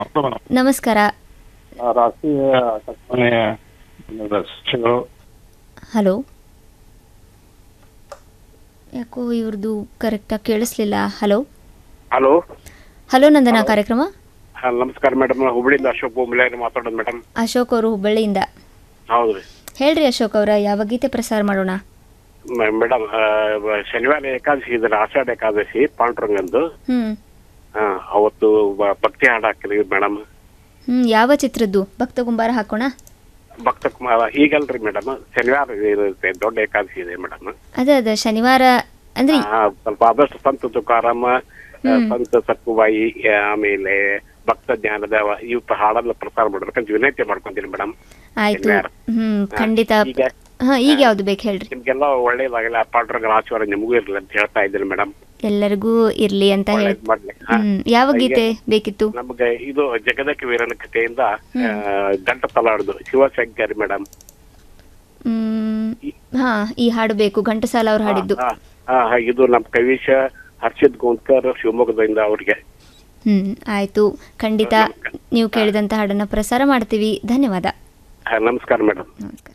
Madam ನಮಸ್ಕಾರ ರಾಷ್ಟ್ರೀಯ ಆಕಾಶವಾಣಿಯ ಶಿಕ್ಷಕರು ಹಲೋ ಯಾಕೋ ಇವ್ರದ್ದು ಕರೆಕ್ಟಾಗಿ ಕೇಳಿಸ್ಲಿಲ್ಲ ಹಲೋ ಹಲೋ ಹಲೋ ನಂದನ ಕಾರ್ಯಕ್ರಮ ನಮಸ್ಕಾರ ಮೇಡಮ್ ಹುಬ್ಳಿಯಿಂದ ಅಶೋಕ್ ಬೊಂಬಳೆ ಮಾತಾಡೋದು ಮೇಡಮ್ ಅಶೋಕ್ ಅವರು ಹುಬ್ಬಳ್ಳಿಯಿಂದ ಹೌದು ರೀ ಹೇಳ್ರಿ ಅಶೋಕ್ ಅವರ ಯಾವ ಗೀತೆ ಪ್ರಸಾರ ಮಾಡೋಣ ಮೇಡಮ್ ಶನಿವಾರ ಏಕಾದಶಿ ಇದ್ರೆ ಆಷಾಢ ಏಕಾದಶಿ ಪಾಂಡುರಂಗಂದು ಹ್ಮ್ ಆ, ಅವತ್ತು ಬ- ಭಕ್ತಿ ಹಾಡು ಹಾಕಿರಿ ಮೇಡಮ್ ಹ್ಮ್ ಯಾವ ಚಿತ್ರದ್ದು ಭಕ್ತ ಗುಂಬಾರ ಹಾಕೋಣ ಭಕ್ತ ಕುಮಾರ ಈಗಲ್ರಿ ಮೇಡಮ್ ಶನಿವಾರ ಇರುತ್ತೆ ದೊಡ್ಡ ಏಕಾದಶಿ ಇದೆ ಮೇಡಮ್ ಅದೇ ಅದೇ ಶನಿವಾರ ಅಂದ್ರೆ ಸ್ವಲ್ಪ ಆದಷ್ಟು ಸಂತ ತುಕಾರಾಮ ಆ, ಸಂತ ಸಕ್ಕುಬಾಯಿ ಆ, ಆಮೇಲೆ ಭಕ್ತ ಜ್ಞಾನದೇವ ಇವ್ ಹಾಡೆಲ್ಲ ಪ್ರಸಾರ ಮಾಡ್ಬೇಕಂತ ವಿನಂತಿ ಮಾಡ್ಕೊಂತೀನಿ ಮೇಡಮ್ ಆಯ್ತು ಶನಿವಾರ. ಹ್ಮ್ ಖಂಡಿತ ಈಗ ಹಾ ಈಗ ಯಾವ್ದು ಬೇಕು ಹೇಳ್ರಿ ನಿಮ್ಗೆಲ್ಲ ಒಳ್ಳೇದಾಗಲ್ಲ ಪಾಂಡುರಂಗನ ಆಶೀರ್ವಾದ ನಿಮಗೂ ಇರಲಿ ಅಂತ ಹೇಳ್ತಾ ಇದ್ದೀನಿ ಮೇಡಮ್ ಎಲ್ಲರಿಗೂ ಇರ್ಲಿ ಅಂತ ಹೇಳಿ ಒಳ್ಳೇದ್ ಮಾಡ್ಲಿ ಹಾ. ಹ್ಮ್ ಯಾವ ಗೀತೆ ಬೇಕಿತ್ತು ನಮ್ಗೆ ಇದು ಜಗದಕ್ಕೆ ವೀರನ ಕಥೆಯಿಂದ ಆ, ಗಂಟ ತಲಾಡ್ದು ಶಿವಶಂಕರ್ ಮೇಡಮ್ ಹ್ಮ್ ಹಾ ಈ ಹಾಡು ಬೇಕು ಘಂಟಸಾಲ ಅವ್ರು ಹಾಡಿದ್ದು ಇದು ನಮ್ ಕವೀಶ ಹರ್ಷಿತ್ ಗೋಂದ್ಕರ್ ಶಿವಮೊಗ್ಗದಿಂದ ಅವ್ರಿಗೆ ಹ್ಮ್ ಆಯ್ತು ಖಂಡಿತ ನೀವು ಕೇಳಿದಂತ ಹಾಡನ್ನ ಪ್ರಸಾರ ಮಾಡ್ತೀವಿ ಧನ್ಯವಾದ ಆ, ನಮಸ್ಕಾರ ಮೇಡಮ್ ನಮಸ್ಕಾರ